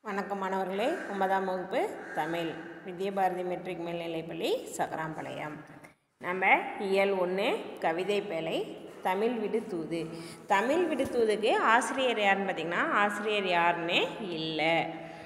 வணக்கம் மாணவர்களே ஒன்பதாம் வகுப்பு தமிழ் வித்யபாரதி மெட்ரிக் மேல்நிலைப்பள்ளி சக்கராம்பாளையம் நம்ம இயல் ஒன்று கவிதை பேழை தமிழ் விடு தூது தமிழ் விடு தூதுக்கு ஆசிரியர் யாருன்னு பார்த்திங்கன்னா ஆசிரியர் யாருன்னு இல்லை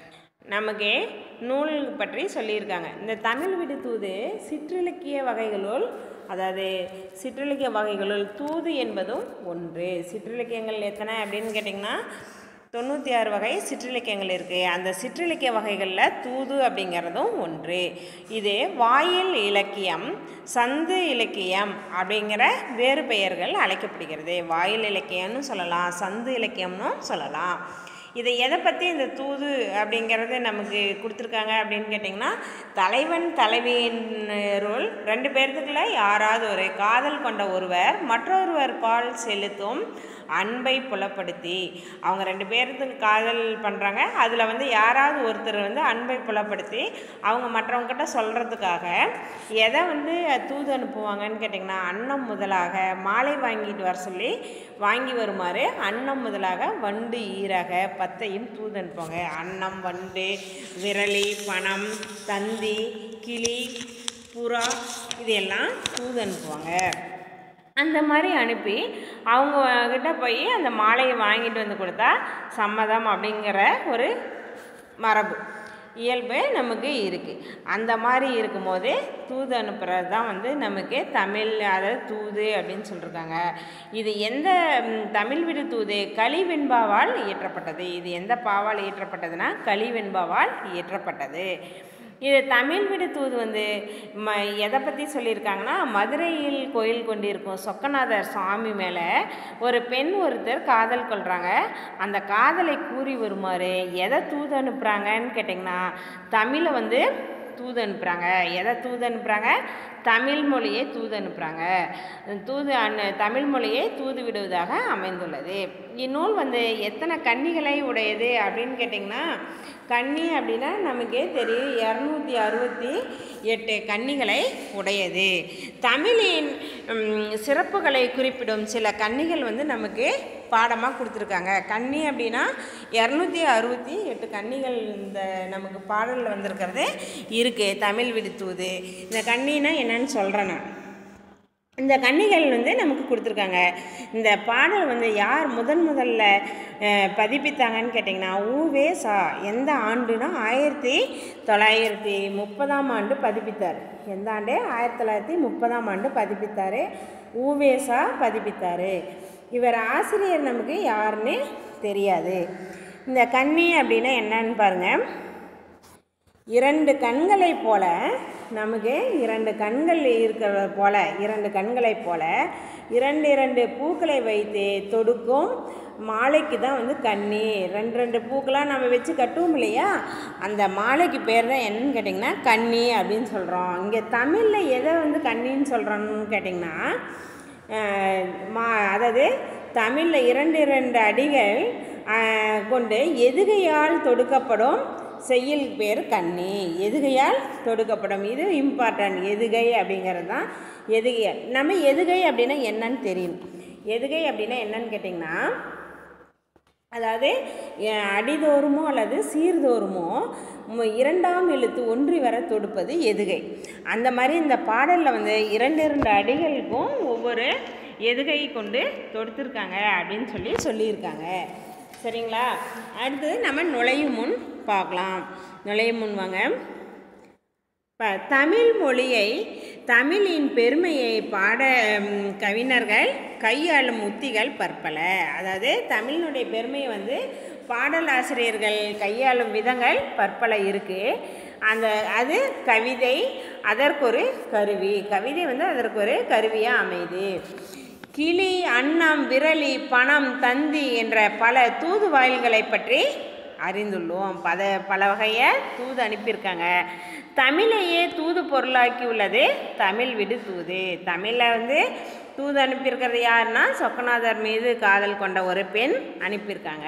நமக்கு நூல் பற்றி சொல்லியிருக்காங்க இந்த தமிழ் விடு தூது சிற்றிலக்கிய வகைகளுள் அதாவது சிற்றிலக்கிய வகைகளுள் தூது என்பதும் ஒன்று சிற்றிலக்கியங்கள் எத்தனை அப்படின்னு கேட்டிங்கன்னா தொண்ணூற்றி ஆறு வகை சிற்றிலக்கியங்கள் இருக்குது அந்த சிற்றிலக்கிய வகைகளில் தூது அப்படிங்கிறதும் ஒன்று இது வாயில் இலக்கியம் சந்து இலக்கியம் அப்படிங்கிற வேறு பெயர்கள் அழைக்கப்படுகிறது வாயில் இலக்கியம்னு சொல்லலாம் சந்து இலக்கியம்னு சொல்லலாம் இதை எதை பற்றி இந்த தூது அப்படிங்கிறது நமக்கு கொடுத்துருக்காங்க அப்படின்னு கேட்டிங்கன்னா தலைவன் தலைவியினருள் ரெண்டு பேர்த்துக்குள்ள யாராவது ஒரு காதல் கொண்ட ஒருவர் மற்றொருவர் பால் செலுத்தும் அன்பை புலப்படுத்தி அவங்க ரெண்டு பேர்த்துக்கு காதல் பண்ணுறாங்க அதில் வந்து யாராவது ஒருத்தர் வந்து அன்பை புலப்படுத்தி அவங்க மற்றவங்ககிட்ட சொல்கிறதுக்காக எதை வந்து தூது அனுப்புவாங்கன்னு கேட்டிங்கன்னா அன்னம் முதலாக மாலை வாங்கிட்டு வர சொல்லி வாங்கி வருமாறு அன்னம் முதலாக வண்டு ஈரக பத்தையும் தூது அனுப்புவாங்க அன்னம் வண்டு விரலி பணம் தந்தி கிளி புறா இதையெல்லாம் தூது அனுப்புவாங்க அந்த மாதிரி அனுப்பி அவங்க கிட்ட போய் அந்த மாலையை வாங்கிட்டு வந்து கொடுத்தா சம்மதம் அப்படிங்கிற ஒரு மரபு இயல்பு நமக்கு இருக்குது அந்த மாதிரி இருக்கும்போது தூது அனுப்புறது தான் வந்து நமக்கு தமிழ் அதாவது தூது அப்படின்னு சொல்லியிருக்காங்க இது எந்த ம், தமிழ் விடு தூது களிவெண்பாவால் இயற்றப்பட்டது இது எந்த பாவால் இயற்றப்பட்டதுன்னா களிவெண்பாவால் இயற்றப்பட்டது இது தமிழ் விடு தூது வந்து ம எதை பற்றி சொல்லியிருக்காங்கன்னா மதுரையில் கோயில் கொண்டிருக்கும் சொக்கநாதர் சுவாமி மேலே ஒரு பெண் ஒருத்தர் காதல் கொள்கிறாங்க அந்த காதலை கூறி வருமாறு எதை தூது அனுப்புகிறாங்கன்னு கேட்டிங்கன்னா தமிழை வந்து தூது அனுப்புகிறாங்க எதை தூது அனுப்புகிறாங்க தமிழ் மொழியை தூது அனுப்புகிறாங்க தூது அனு தமிழ் மொழியை தூது விடுவதாக அமைந்துள்ளது இந்நூல் வந்து எத்தனை கன்னிகளை உடையது அப்படின்னு கேட்டிங்கன்னா கன்னி அப்படின்னா நமக்கே தெரியும் இரநூத்தி அறுபத்தி எட்டு கன்னிகளை உடையது தமிழின் ம், சிறப்புகளை குறிப்பிடும் சில கன்னிகள் வந்து நமக்கு பாடமாக கொடுத்துருக்காங்க கன்னி அப்படின்னா இரநூத்தி அறுபத்தி எட்டு கன்னிகள் இந்த நமக்கு பாடலில் வந்திருக்கிறது இருக்குது தமிழ் விடுத்துவது இந்த கன்னினா என்னன்னு சொல்கிறேன் நான் இந்த கன்னிகள் வந்து நமக்கு கொடுத்துருக்காங்க இந்த பாடல் வந்து யார் முதன் முதல்ல அஹ், பதிப்பித்தாங்கன்னு கேட்டிங்கன்னா ஊவே சா எந்த ஆண்டுனா ஆயிரத்தி தொள்ளாயிரத்தி முப்பதாம் ஆண்டு பதிப்பித்தார் எந்த ஆண்டு ஆயிரத்தி தொள்ளாயிரத்தி முப்பதாம் ஆண்டு பதிப்பித்தார் ஊவேசா பதிப்பித்தார் இவர் ஆசிரியர் நமக்கு யாருன்னு தெரியாது இந்த கன்னி அப்படின்னா என்னன்னு பாருங்கள் இரண்டு கண்களைப் போல நமக்கு இரண்டு கண்கள் இருக்கிற போல இரண்டு கண்களைப் போல இரண்டு இரண்டு பூக்களை வைத்து தொடுக்கும் மாலைக்கு தான் வந்து கன்னி ரெண்டு ரெண்டு பூக்களாக நம்ம வச்சு கட்டுவோம் இல்லையா அந்த மாலைக்கு பேர் தான் என்னன்னு கேட்டிங்கன்னா கன்னி அப்படின்னு சொல்கிறோம் இங்கே தமிழில் எதை வந்து கன்னின்னு சொல்கிறோன்னு கேட்டிங்கன்னா அஹ், மா அதாவது தமிழில் இரண்டு இரண்டு அடிகள் அஹ், கொண்டு எதுகையால் தொடுக்கப்படும் செய்யுள் பேர் கண்ணி எதுகையால் தொடுக்கப்படும் இது இம்பார்ட்டன்ட் எதுகை அப்படிங்கிறது தான் எதுகை நம்ம எதுகை அப்படின்னா என்னன்னு தெரியும் எதுகை அப்படின்னா என்னன்னு கேட்டிங்கன்னா அதாவது அஹ், அடிதோறுமோ அல்லது சீர்தோறுமோ மு- இரண்டாம் எழுத்து ஒன்றி வர தொடுப்பது எதுகை அந்த மாதிரி இந்த பாடலில் வந்து இரண்டு இரண்டு அடிகளுக்கும் ஒவ்வொரு எதுகை கொண்டு தொடுத்துருக்காங்க அப்படின்னு சொல்லி சொல்லியிருக்காங்க சரிங்களா அடுத்தது நம்ம நுழையும் முன் பார்க்கலாம் நுழையும் முன் வாங்க இப்போ தமிழ் மொழியை தமிழின் பெருமையை பாட ம், கவிஞர்கள் கையாளும் உத்திகள் பற்பல அதாவது தமிழினுடைய பெருமையை வந்து பாடலாசிரியர்கள் கையாளும் விதங்கள் பற்பல இருக்குது அந்த அது கவிதை அதற்கொரு கருவி கவிதை வந்து அதற்கு ஒரு கருவியாக அமையுது கிளி அன்னம் விரலி பணம் தந்தி என்ற பல தூதுவாயில்களை பற்றி அறிந்துள்ளோம் பல பல வகையை தூது அனுப்பியிருக்காங்க தமிழையே தூது பொருளாக்கி உள்ளது தமிழ் விடு தூது தமிழில் வந்து தூது அனுப்பியிருக்கிறது யாருன்னா சொக்கநாதர் மீது காதல் கொண்ட ஒரு பெண் அனுப்பியிருக்காங்க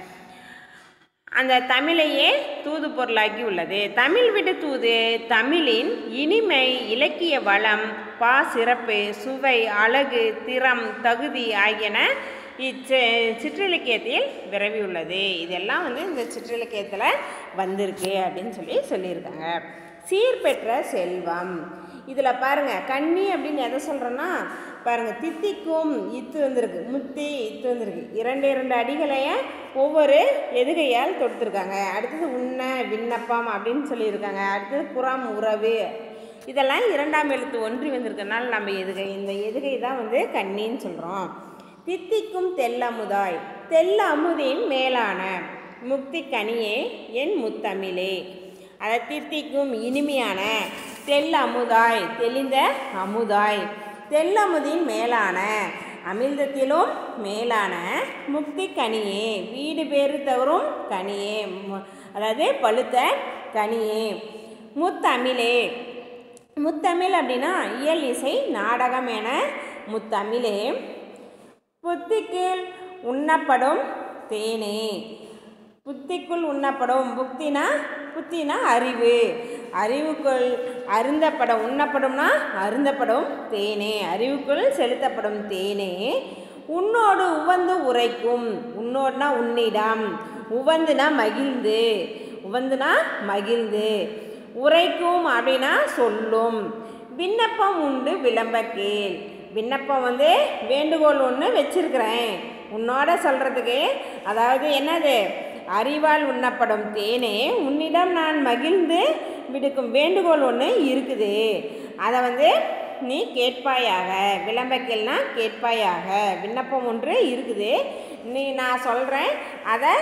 அந்த தமிழையே தூது பொருளாக்கி உள்ளது தமிழ் விடு தூது தமிழின் இனிமை இலக்கிய வளம் பா சிறப்பு சுவை அழகு திறம் தகுதி ஆகியன இச்ச சிற்றிலக்கியத்தில் விரவியுள்ளது இதெல்லாம் வந்து இந்த சிற்றிலக்கியத்தில் வந்திருக்கு அப்படின்னு சொல்லி சொல்லியிருக்காங்க சீர்பெற்ற செல்வம் இதில் பாருங்கள் கன்னி அப்படின்னு எதை சொல்கிறோன்னா பாருங்கள் தித்திக்கும் இத்து வந்திருக்கு முத்தி இத்து வந்திருக்கு இரண்டு இரண்டு அடிகளைய ஒவ்வொரு எதுகையால் தொடுத்துருக்காங்க அடுத்தது உண்ண விண்ணப்பம் அப்படின்னு சொல்லியிருக்காங்க அடுத்தது புறம் உறவு இதெல்லாம் இரண்டாம் எழுத்து ஒன்றி வந்திருக்கனால நம்ம எதுகை இந்த எதுகை தான் வந்து கன்னின்னு சொல்கிறோம் தித்திக்கும் தெல்லமுதாய் தெல்ல அமுதின் மேலான முக்தி கனியே என் முத்தமிழே அதை தித்திக்கும் இனிமையான தெல் அமுதாய் தெளிந்த அமுதாய் தெல்லமுதின் மேலான அமிர்தத்திலும் மேலான முக்தி கனியே வீடு பேறு தவறும் கனியே மு- அதாவது பழுத்த கனியே முத்தமிழே முத்தமிழ் அப்படின்னா இயல் இசை நாடகம் என முத்தமிழே புத்திக்குள் உண்ணப்படும் தேனே புத்திக்குள் உண்ணப்படும் புக்தினா புத்தினா அறிவு அறிவுக்குள் அருந்தப்படும் உண்ணப்படும்னா அருந்தப்படும் தேனே அறிவுக்குள் செலுத்தப்படும் தேனே உன்னோடு உவந்து உரைக்கும் உன்னோடுனா உன்னிடம் உவந்துனா மகிழ்ந்து உவந்துனா மகிழ்ந்து உரைக்கும் அப்படின்னா சொல்லும் விண்ணப்பம் உண்டு விளம்ப கேள் விண்ணப்பம் வந்து வேண்டுகோள் ஒன்று வச்சிருக்கிறேன் உன்னோட சொல்கிறதுக்கு அதாவது என்னது அறிவால் உண்ணப்படும் தேனே உன்னிடம் நான் மகிழ்ந்து விடுக்கும் வேண்டுகோள் ஒன்று இருக்குது அதை வந்து நீ கேட்பாயாக விளம்பக்கேள்னா கேட்பாயாக விண்ணப்பம் ஒன்று இருக்குது நீ நான் சொல்கிறேன் அதை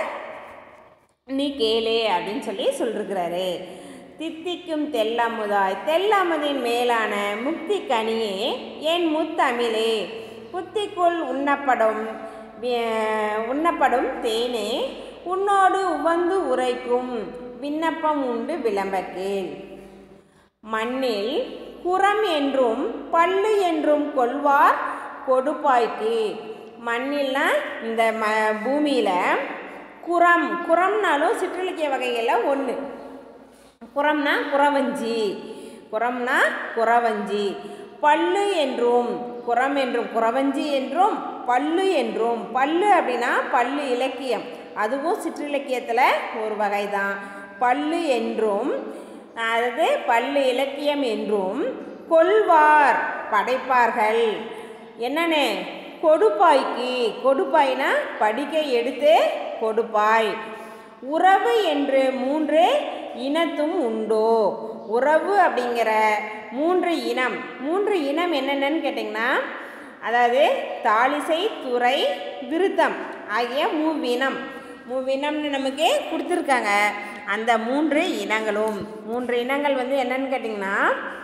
நீ கேளு அப்படின்னு சொல்லி சொல்லிருக்கிறாரு தித்திக்கும் தெல்லமுதாய் தெல்லமுதின் மேலான முக்தி கனியே என் முத்தமிழே புத்திக்குள் உண்ணப்படும் வி- உண்ணப்படும் தேனே உன்னோடு உவந்து உரைக்கும் விண்ணப்பம் உண்டு விளம்பக்கேள் மண்ணில் குரம் என்றும் பல்லு என்றும் கொள்வார் கொடுப்பாய்க்கு மண்ணில்னா இந்த ம பூமியில் குரம் குரம்னாலும் சிற்றிலக்கிய வகைகளில் ஒன்று குரம்னா குறவஞ்சி குரம்னா குறவஞ்சி பல்லு என்றும் குரம் என்றும் குறவஞ்சி என்றும் பல்லு என்றும் பல்லு அப்படின்னா பல்லு இலக்கியம் அதுவும் சிற்றிலக்கியத்தில் ஒரு வகை தான் பல்லு என்றும் அதாவது பல்லு இலக்கியம் என்றும் கொள்வார் படைப்பார்கள் என்னன்னு கொடுப்பாய்க்கு கொடுப்பாய்னா படிக்க எடுத்து கொடுப்பாய் உறவு என்று மூன்று இனத்தும் உண்டோ உறவு அப்படிங்கிற மூன்று இனம் மூன்று இனம் என்னென்னு கேட்டிங்கன்னா அதாவது தாளிசை துறை விருத்தம் ஆகிய மூவினம் மூவினம்னு நமக்கு கொடுத்துருக்காங்க அந்த மூன்று இனங்களும் மூன்று இனங்கள் வந்து என்னன்னு கேட்டிங்கன்னா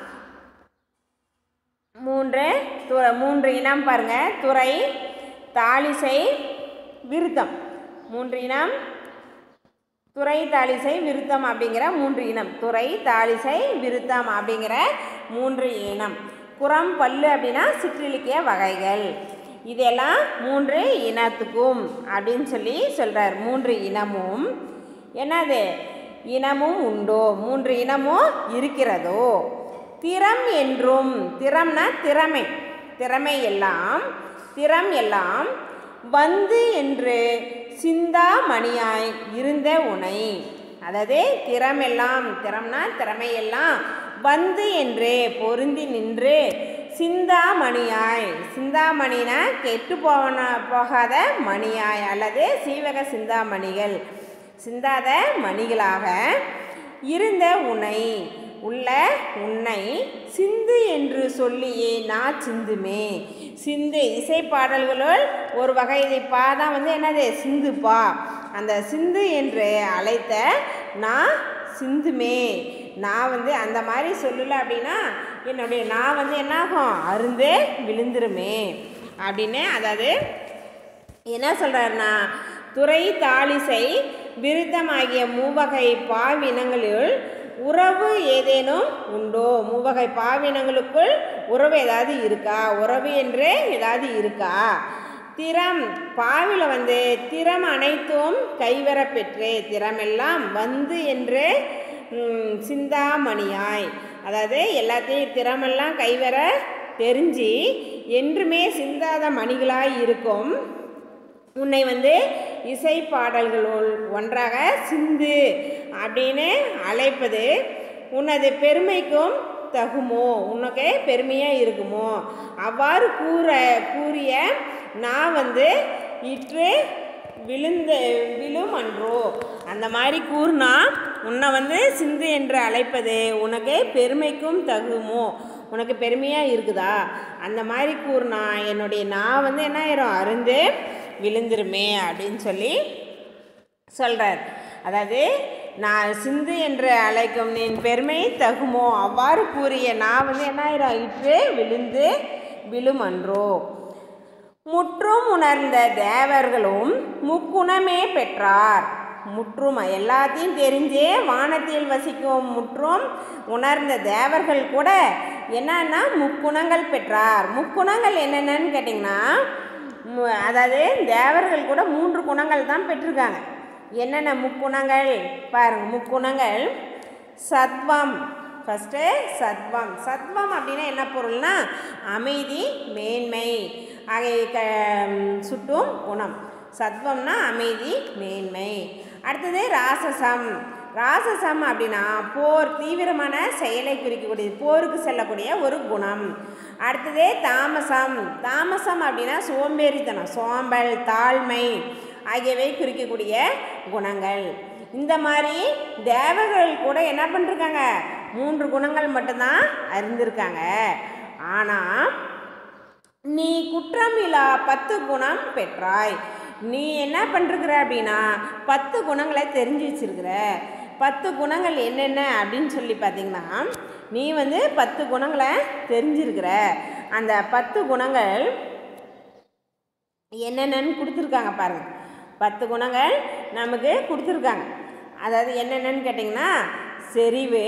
மூன்று து மூன்று இனம் பாருங்க துறை தாளிசை விருத்தம் மூன்று இனம் துறை தாளிசை விருத்தம் அப்படிங்கிற மூன்று இனம் துறை தாளிசை விருத்தம் அப்படிங்கிற மூன்று இனம் குரம் பல்லு அப்படின்னா சிற்றிலக்கிய வகைகள் இதெல்லாம் மூன்று இனத்துக்கும் அப்படின்னு சொல்லி சொல்கிறார் மூன்று இனமும் என்னது இனமும் உண்டோ மூன்று இனமும் இருக்கிறதோ திறம் என்றும் திறம்னா திறமை திறமை எல்லாம் திறம் எல்லாம் வந்து என்று சிந்தாமணியாய் இருந்த உனை அதாவது திறமெல்லாம் திறம்னா திறமையெல்லாம் வந்து என்று பொருந்தி நின்று சிந்தாமணியாய் சிந்தாமணினா கெட்டு போன போகாத மணியாய் அல்லது சீவக சிந்தாமணிகள் சிந்தாத மணிகளாக இருந்த உன்னை உள்ள உன்னை சிந்து என்று சொல்லியே நான் சிந்துமே சிந்து இசை பாடல்களுள் ஒரு வகை பா தான் வந்து என்னது சிந்து பா அந்த சிந்து என்று அழைத்த நான் சிந்துமே நான் வந்து அந்த மாதிரி சொல்லலை அப்படின்னா என்னுடைய நான் வந்து என்னாகும் அருந்து விழுந்துருமே அப்படின்னு அதாவது என்ன சொல்கிறாருன்னா துறை தாளிசை விருத்தமாகிய மூவகை பாவினங்களுள் உறவு ஏதேனும் உண்டோ மூவகை பாவினங்களுக்குள் உறவு ஏதாவது இருக்கா உறவு என்று ஏதாவது இருக்கா திறம் பாவில வந்து திறம் அனைத்தும் கைவர பெற்று திறமெல்லாம் வந்து என்று ம், சிந்தாமணியாய் அதாவது எல்லாத்தையும் திறமெல்லாம் கைவர தெரிஞ்சு என்றுமே சிந்தாத மணிகளாய் இருக்கும் உன்னை வந்து இசை பாடல்களுள் ஒன்றாக சிந்து அப்படின்னு அழைப்பது உனது பெருமைக்கும் தகுமோ உனக்கு பெருமையாக இருக்குமோ அவ்வாறு கூற கூறிய நான் வந்து இற்று விழுந்த விழும் அன்றோ அந்த மாதிரி கூறினா உன்னை வந்து சிந்து என்று அழைப்பது உனக்கு பெருமைக்கும் தகுமோ உனக்கு பெருமையாக இருக்குதா அந்த மாதிரி கூறினா என்னுடைய நான் வந்து என்ன ஆயிரும் அருந்து விழுந்துருமே அப்படின்னு சொல்லி சொல்கிறார் அதாவது நான் சிந்து என்று அழைக்கும் நீ பெருமை தகுமோ அவ்வாறு கூறிய நான் வந்து என்ன ஆயிரும் இற்று விழுந்து விழுமன்றோ முற்றும் உணர்ந்த தேவர்களும் முக்குணமே பெற்றார் முற்றும் எல்லாத்தையும் தெரிஞ்சே வானத்தில் வசிக்கும் முற்றும் உணர்ந்த தேவர்கள் கூட என்னன்னா முக்குணங்கள் பெற்றார் முக்குணங்கள் என்னென்னு கேட்டிங்கன்னா மு- அதாவது தேவர்கள் கூட மூன்று குணங்கள் தான் பெற்றிருக்காங்க என்னென்ன முக்குணங்கள் பாருங்க முக்குணங்கள் சத்வம் ஃபஸ்ட்டு சத்வம் சத்வம் அப்படின்னா என்ன பொருள்னா அமைதி மேன்மை ஆகிய க சுட்டும் குணம் சத்வம்னா அமைதி மேன்மை அடுத்தது ராசசம் ராசசம் அப்படின்னா போர் தீவிரமான செயலை குறிக்கக்கூடியது போருக்கு செல்லக்கூடிய ஒரு குணம் அடுத்தது தாமசம் தாமசம் அப்படின்னா சோம்பேறித்தனம் சோம்பல் தாழ்மை ஆகியவை குறிக்கக்கூடிய குணங்கள் இந்த மாதிரி தேவர்கள் கூட என்ன பண்ணிருக்காங்க மூன்று குணங்கள் மட்டும்தான் அறிந்திருக்காங்க ஆனால் நீ குற்றமில்லா பத்து குணம் பெற்றாய் நீ என்ன பண்ணிருக்கிற அப்படின்னா பத்து குணங்களை தெரிஞ்சு வச்சிருக்கிற பத்து குணங்கள் என்னென்ன அப்படின்னு சொல்லி பார்த்தீங்கன்னா நீ வந்து பத்து குணங்களை தெரிஞ்சிருக்கிற அந்த பத்து குணங்கள் என்னென்னன்னு கொடுத்துருக்காங்க பாருங்க பத்து குணங்கள் நமக்கு கொடுத்துருக்காங்க அதாவது என்னென்னன்னு கேட்டிங்கன்னா செறிவு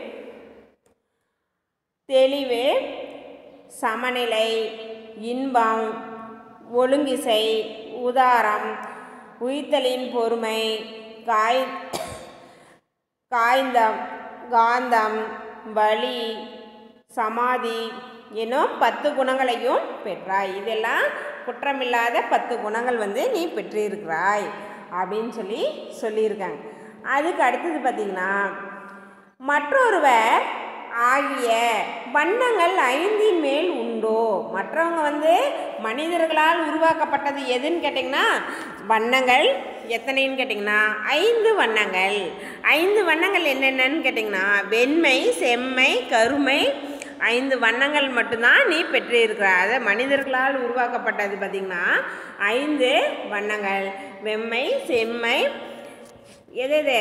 தெளிவு சமநிலை இன்பம் ஒழுங்கிசை உதாரம் உயிர்த்தலின் பொறுமை காய் காய்ந்தம் காந்தம் வலி சமாதி எனும் பத்து குணங்களையும் பெற்றாய் இதெல்லாம் குற்றமில்லாத பத்து குணங்கள் வந்து நீ பெற்றிருக்கிறாய் அப்படின்னு சொல்லி சொல்லியிருக்காங்க அதுக்கு அடுத்தது பார்த்திங்கன்னா மற்றொருவர் ஆகிய வண்ணங்கள் ஐந்தின் மேல் உண்டோ மற்றவங்க வந்து மனிதர்களால் உருவாக்கப்பட்டது எதுன்னு கேட்டிங்கன்னா வண்ணங்கள் எத்தனைன்னு கேட்டிங்கன்னா ஐந்து வண்ணங்கள் ஐந்து வண்ணங்கள் என்னென்னன்னு கேட்டிங்கன்னா வெண்மை செம்மை கருமை ஐந்து வண்ணங்கள் மட்டும்தான் நீ பெற்றிருக்கிற அதை மனிதர்களால் உருவாக்கப்பட்டது பார்த்திங்கன்னா ஐந்து வண்ணங்கள் வெம்மை செம்மை எது எது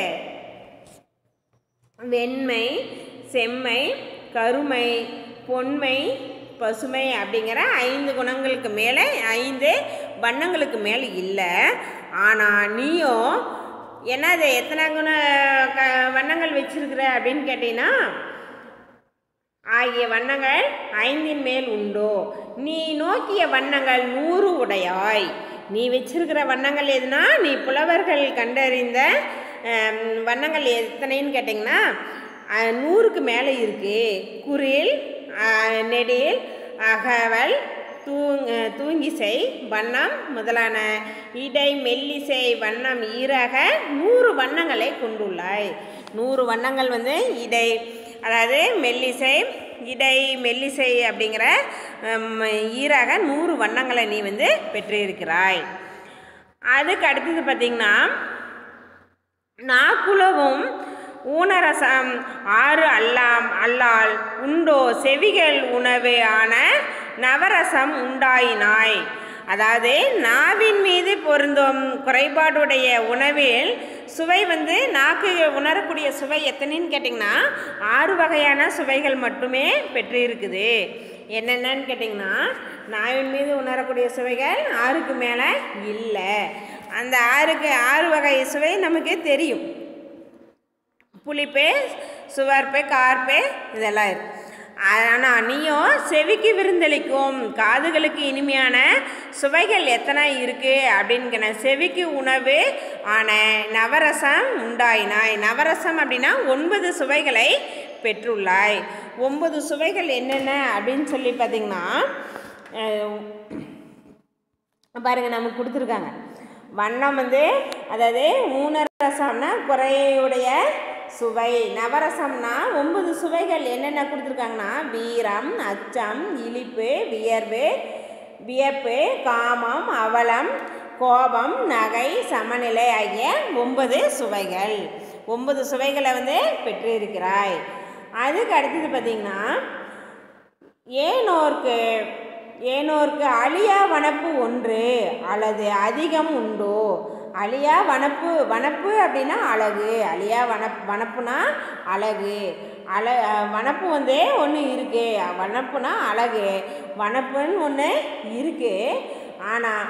வெண்மை செம்மை கருமை பொன்மை பசுமை அப்படிங்கிற ஐந்து குணங்களுக்கு மேலே ஐந்து வண்ணங்களுக்கு மேலே இல்லை ஆனால் நீயும் என்னது எத்தனை குண க வண்ணங்கள் வச்சிருக்கிற அப்படின்னு கேட்டீங்கன்னா ஆகிய வண்ணங்கள் ஐந்தின் மேல் உண்டோ நீ நோக்கிய வண்ணங்கள் நூறு உடையாய் நீ வச்சிருக்கிற வண்ணங்கள் எதுனா நீ புலவர்கள் கண்டறிந்த அம், வண்ணங்கள் எத்தனைன்னு கேட்டிங்கன்னா அஹ், நூறுக்கு மேலே இருக்கு குரில் அஹ், நெடில் அகவல் தூங் அஹ், தூங்கிசை வண்ணம் முதலான இடை மெல்லிசை வண்ணம் ஈராக நூறு வண்ணங்களை கொண்டுள்ளாய் நூறு வண்ணங்கள் வந்து இடை அதாவது மெல்லிசை இடை மெல்லிசை அப்படிங்கிற ஹம், ஈராக நூறு வண்ணங்களை நீ வந்து பெற்றிருக்கிறாய் அதுக்கு அடுத்தது பார்த்திங்கன்னா நாக்குலவும் ஊனரசம் ஆறு அல்லாம் அல்லால் உண்டோ செவிகள் உணவு ஆன நவரசம் உண்டாயினாய் அதாவது நாவின் மீது பொருந்தும் குறைபாடுடைய உணவில் சுவை வந்து நாக்கு உணரக்கூடிய சுவை எத்தனைன்னு கேட்டிங்கன்னா ஆறு வகையான சுவைகள் மட்டுமே பெற்று இருக்குது என்னென்னன்னு கேட்டிங்கன்னா நாவின் மீது உணரக்கூடிய சுவைகள் ஆறுக்கு மேலே இல்லை அந்த ஆறுக்கு ஆறு வகை சுவை நமக்கு தெரியும் புளிப்பு சுவர்ப்பு கார்ப்பு இதெல்லாம் இருக்கு ஆனால் நீயும் செவிக்கு விருந்தளிக்கும் காதுகளுக்கு இனிமையான சுவைகள் எத்தனை இருக்குது அப்படின்னு செவிக்கு உணவு ஆன நவரசம் உண்டாயினாய் நவரசம் அப்படின்னா ஒன்பது சுவைகளை பெற்றுள்ளாய் ஒன்பது சுவைகள் என்னென்ன அப்படின்னு சொல்லி பார்த்தீங்கன்னா அஹ், பாருங்க நமக்கு கொடுத்துருக்காங்க வண்ணம் வந்து அதாவது ஊனரசம்னா குறையுடைய சுவை நவரசம்னா ஒன்பது சுவைகள் என்னென்ன கொடுத்துருக்காங்கன்னா வீரம் அச்சம் இழிப்பு வியர்வு வியப்பு காமம் அவலம் கோபம் நகை சமநிலை ஆகிய ஒன்பது சுவைகள் ஒன்பது சுவைகளை வந்து பெற்றிருக்கிறாய் அதுக்கு அடுத்தது பார்த்திங்கன்னா ஏனோர்க்கு ஏனோர்க்கு அழியா வனப்பு ஒன்று அல்லது அதிகம் உண்டோ அழியா வனப்பு வனப்பு அப்படின்னா அழகு அழியா வனப் வனப்புனா அழகு அழ வனப்பு வந்து ஒன்று இருக்கு வனப்புனா அழகு வனப்புன்னு ஒன்று இருக்கு ஆனால்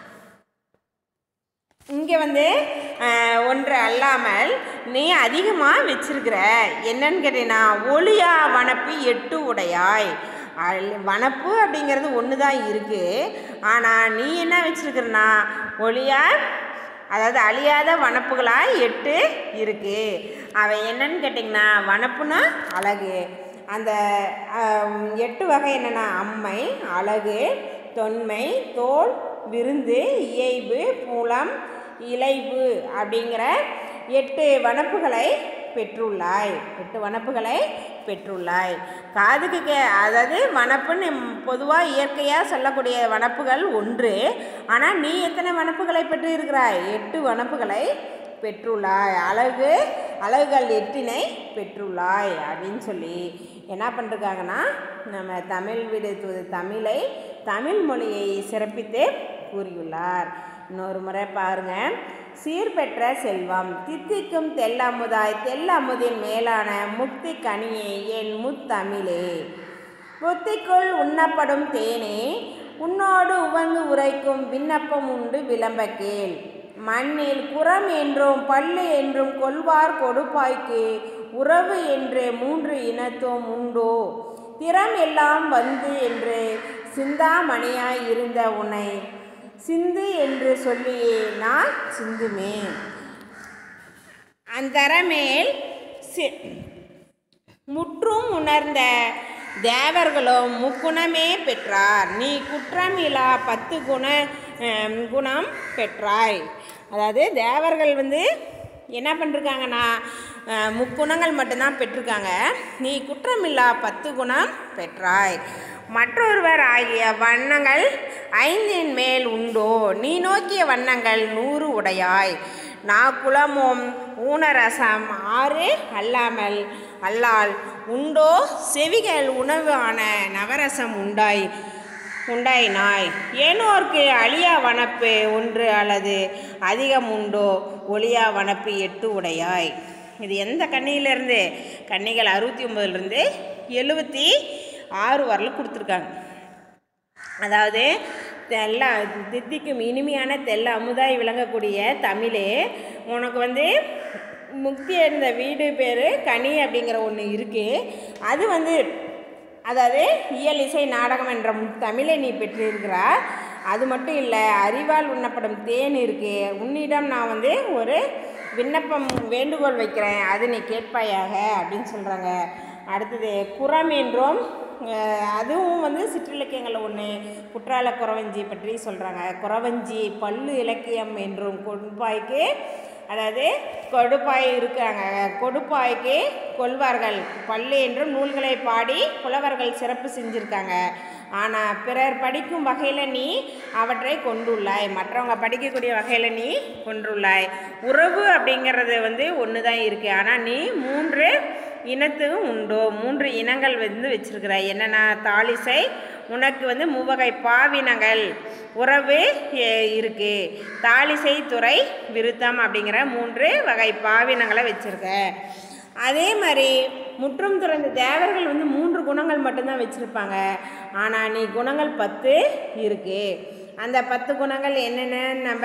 இங்கே வந்து அஹ், ஒன்று அல்லாமல் நீ அதிகமாக வச்சிருக்கிற என்னன்னு கேட்டீங்கன்னா ஒளியா வனப்பு எட்டு உடையாய் அல்- வனப்பு அப்படிங்கிறது ஒன்று தான் இருக்குது ஆனால் நீ என்ன வச்சிருக்கிறனா ஒளியா அதாவது அழியாத வனப்புகளாக எட்டு இருக்குது அவை என்னன்னு கேட்டிங்கன்னா வனப்புனா அழகு அந்த ஆம், எட்டு வகை என்னென்னா அம்மை அழகு தொன்மை தோல் விருந்து இயைபு புலம் இலைவு அப்படிங்கிற எட்டு வனப்புகளை பெற்றுள்ளாய் எட்டு வனப்புகளை பெற்றுள்ளாய் காதுக்கு கே அதாவது வனப்புன்னு பொதுவாக இயற்கையாக சொல்லக்கூடிய வனப்புகள் ஒன்று ஆனால் நீ எத்தனை வனப்புகளை பெற்று இருக்கிறாய் எட்டு வனப்புகளை பெற்றுள்ளாய் அழகு அழகுகள் எட்டினை பெற்றுள்ளாய் அப்படின்னு சொல்லி என்ன பண்ணிருக்காங்கன்னா நம்ம தமிழ் விடு தூது தமிழை தமிழ் மொழியை சிறப்பித்து கூறியுள்ளார் இன்னொரு முறை பாருங்க சீர்பெற்ற செல்வம் தித்திக்கும் தெல்லமுதாய் தெல்லமுதின் மேலான முக்தி கனியே என் முத்தமிழே புத்திக்குள் உண்ணப்படும் தேனே உன்னோடு உவந்து உரைக்கும் விண்ணப்பம் உண்டு விளம்ப கேள் மண்ணில் புறம் என்றும் பல்லு என்றும் கொள்வார் கொடுப்பாய்க்கு உறவு என்று மூன்று இனத்தும் உண்டோ திறம் எல்லாம் வந்து என்று சிந்தாமணியாய் இருந்த உன்னை சிந்து என்று சொல்லியே நான் சிந்துமேன் அந்தரமேல் சி முற்றும் உணர்ந்த தேவர்களும் முக்குணமே பெற்றார் நீ குற்றமிலா பத்து குண அம், குணம் பெற்றாய் அதாவது தேவர்கள் வந்து என்ன பண்ணிருக்காங்கன்னா அஹ், முக்குணங்கள் மட்டும்தான் பெற்றிருக்காங்க நீ குற்றமில்லா பத்து குணம் பெற்றாய் மற்றொருவர் ஆகிய வண்ணங்கள் ஐந்தின் மேல் உண்டோ நீ நோக்கிய வண்ணங்கள் நூறு உடையாய் நாக்குளமும் ஊனரசம் ஆறு அல்லாமல் அல்லால் உண்டோ செவிகள் உணவு ஆன நவரசம் உண்டாய் உண்டாயினாய் ஏனோர்க்கு அழியா வனப்பு ஒன்று அல்லது அதிகம் உண்டோ ஒளியா வனப்பு எட்டு உடையாய் இது எந்த கன்னியிலேருந்து கன்னிகள் அறுபத்தி ஒம்பதுலேருந்து எழுபத்தி ஆறு வரலும் கொடுத்துருக்காங்க அதாவது தெல்ல தித்திக்கும் இனிமையான தெல்ல அமுதாய் விளங்கக்கூடிய தமிழே உனக்கு வந்து முக்தி அடைந்த வீடு பேர் கனி அப்படிங்கிற ஒன்று இருக்குது அது வந்து அதாவது இயல் இசை நாடகம் என்ற தமிழை நீ பெற்றிருக்கிறாய் அது மட்டும் இல்லை அறிவால் உண்ணப்படும் தேன் இருக்கு உன்னிடம் நான் வந்து ஒரு விண்ணப்பம் வேண்டுகோள் வைக்கிறேன் அது நீ கேட்பாயாக அப்படின்னு சொல்கிறாங்க அடுத்தது குரம் என்றும் அஹ், அதுவும் வந்து சிற்றிலக்கியங்களில் ஒன்று குற்றால குறவஞ்சி பற்றி சொல்கிறாங்க குறவஞ்சி பல்லு இலக்கியம் என்றும் கொடுப்பாய்க்கு அதாவது கொடுப்பாய் இருக்காங்க கொடுப்பாய்க்கு கொள்வார்கள் பல்லு என்றும் நூல்களை பாடி புலவர்கள் சிறப்பு செஞ்சுருக்காங்க ஆனால் பிறர் படிக்கும் வகையில் நீ அவற்றை கொண்டுள்ளாய் மற்றவங்க படிக்கக்கூடிய வகையில் நீ கொண்டுள்ளாய் உறவு அப்படிங்கிறது வந்து ஒன்று தான் இருக்குது ஆனால் நீ மூன்று இனத்துக்கும் உண்டோ மூன்று இனங்கள் வந்து வச்சிருக்கிறாய் என்னென்ன தாலிசை உனக்கு வந்து மூவகை பாவினங்கள் உறவு எ- இருக்கு தாலிசை துறை விருத்தம் அப்படிங்கிற மூன்று வகை பாவினங்களை வச்சிருக்க அதே மாதிரி முற்றும் துறந்த தேவர்கள் வந்து மூன்று குணங்கள் மட்டும்தான் வச்சுருப்பாங்க ஆனால் நீ குணங்கள் பத்து இருக்கு அந்த பத்து குணங்கள் என்னென்ன நம்ம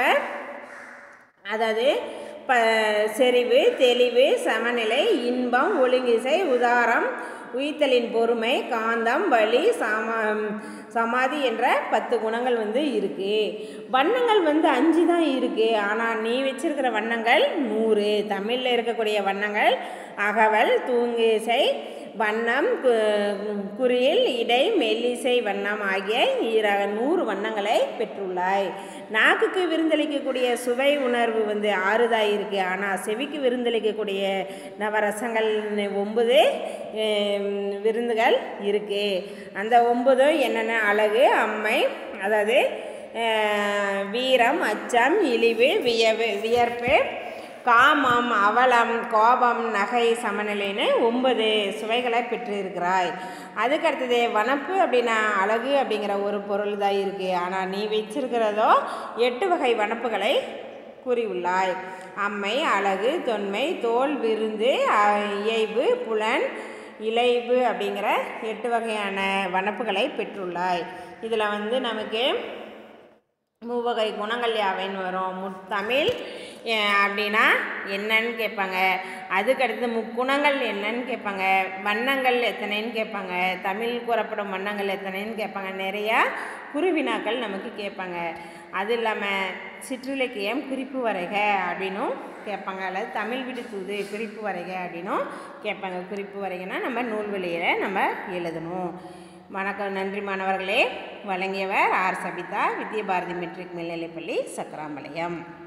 அதாவது ப செறிவு தெளிவு சமநிலை இன்பம் ஒழுங்கிசை உதாரம் உயிர்த்தலின் பொறுமை காந்தம் வலி சமா சமாதி என்ற பத்து குணங்கள் வந்து இருக்குது வண்ணங்கள் வந்து அஞ்சு தான் இருக்குது ஆனால் நீ வச்சிருக்கிற வண்ணங்கள் நூறு தமிழில் இருக்கக்கூடிய வண்ணங்கள் அகவல் தூங்கிசை வண்ணம் கு- குறியில் இடை மெல்லிசை வண்ணம் ஆகிய ஈர நூறு வண்ணங்களை பெற்றுள்ளாய் நாக்குக்கு விருந்தளிக்கக்கூடிய சுவை உணர்வு வந்து ஆறுதாக இருக்குது ஆனால் செவிக்கு விருந்தளிக்கக்கூடிய நவரசங்கள் ஒன்பது ஹம், விருந்துகள் இருக்குது அந்த ஒன்பதும் என்னென்ன அழகு அம்மை அதாவது அஹ், வீரம் அச்சம் இழிவு வியவு வியர்ப்பு காமம் அவலம் கோபம் நகை சமநிலைன்னு ஒன்பது சுவைகளை பெற்றிருக்கிறாய் அதுக்கு அடுத்தது வனப்பு அப்படின்னா அழகு அப்படிங்கிற ஒரு பொருள் தான் இருக்குது ஆனால் நீ வச்சிருக்கிறதோ எட்டு வகை வனப்புகளை கூறியுள்ளாய் அம்மை அழகு தொன்மை தோல் விருந்து அ- இயைபு புலன் இலைவு அப்படிங்கிற எட்டு வகையான வனப்புகளை பெற்றுள்ளாய் இதில் வந்து நமக்கு மூவகை குணங்கள் யாவைன்னு வரும் முத்தமிழ் அஹ், அப்படின்னா என்னன்னு கேட்பாங்க அதுக்கடுத்து முக்குணங்கள் என்னன்னு கேட்பாங்க வண்ணங்கள் எத்தனைன்னு கேட்பாங்க தமிழ் கூறப்படும் வண்ணங்கள் எத்தனைன்னு கேட்பாங்க நிறையா குருவினாக்கள் நமக்கு கேட்பாங்க அது இல்லாமல் சிற்றிலக்கியம் குறிப்பு வரைக அப்படின்னும் கேட்பாங்க அல்லது தமிழ் விடு தூது குறிப்பு வரைக அப்படின்னும் கேட்பாங்க குறிப்பு வரைகனா நம்ம நூல்வெளியில் நம்ம எழுதணும் வணக்கம் நன்றி மாணவர்களே வழங்கியவர் ஆர் சபிதா வித்யபாரதி மெட்ரிக் மேல்நிலைப்பள்ளி சக்கராம்பாளையம்